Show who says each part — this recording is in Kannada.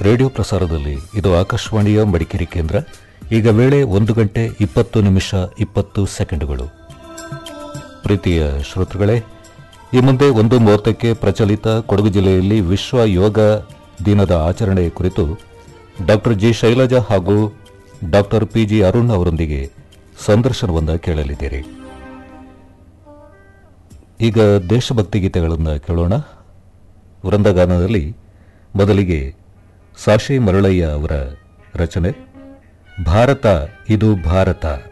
Speaker 1: ರೇಡಿಯೋ ಪ್ರಸಾರದಲ್ಲಿ ಇದು ಆಕಾಶವಾಣಿಯ ಮಡಿಕೇರಿ ಕೇಂದ್ರ ಈಗ ವೇಳೆ ಒಂದು ಗಂಟೆ ಇಪ್ಪತ್ತು ನಿಮಿಷ ಇಪ್ಪತ್ತು ಸೆಕೆಂಡುಗಳು ಪ್ರೀತಿಯ ಶ್ರೋತೃಗಳೇ ಈ ಮುಂದೆ ಒಂದು ಮೂವತ್ತಕ್ಕೆ ಪ್ರಚಲಿತ ಕೊಡಗು ಜಿಲ್ಲೆಯಲ್ಲಿ ವಿಶ್ವ ಯೋಗ ದಿನದ ಆಚರಣೆ ಕುರಿತು ಡಾಕ್ಟರ್ ಜಿ ಶೈಲಜಾ ಹಾಗೂ ಡಾಕ್ಟರ್ ಪಿ ಜಿ ಅರುಣ್ ಅವರೊಂದಿಗೆ ಸಂದರ್ಶನವನ್ನು ಕೇಳಲಿದ್ದೀರಿ ಈಗ ದೇಶಭಕ್ತಿ ಗೀತೆಗಳನ್ನು ಕೇಳೋಣ ವೃಂದಗಾನದಲ್ಲಿ ಮೊದಲಿಗೆ ಸಾಶಿ ಮರಳಯ್ಯ ಅವರ ರಚನೆ ಭಾರತ ಇದು ಭಾರತ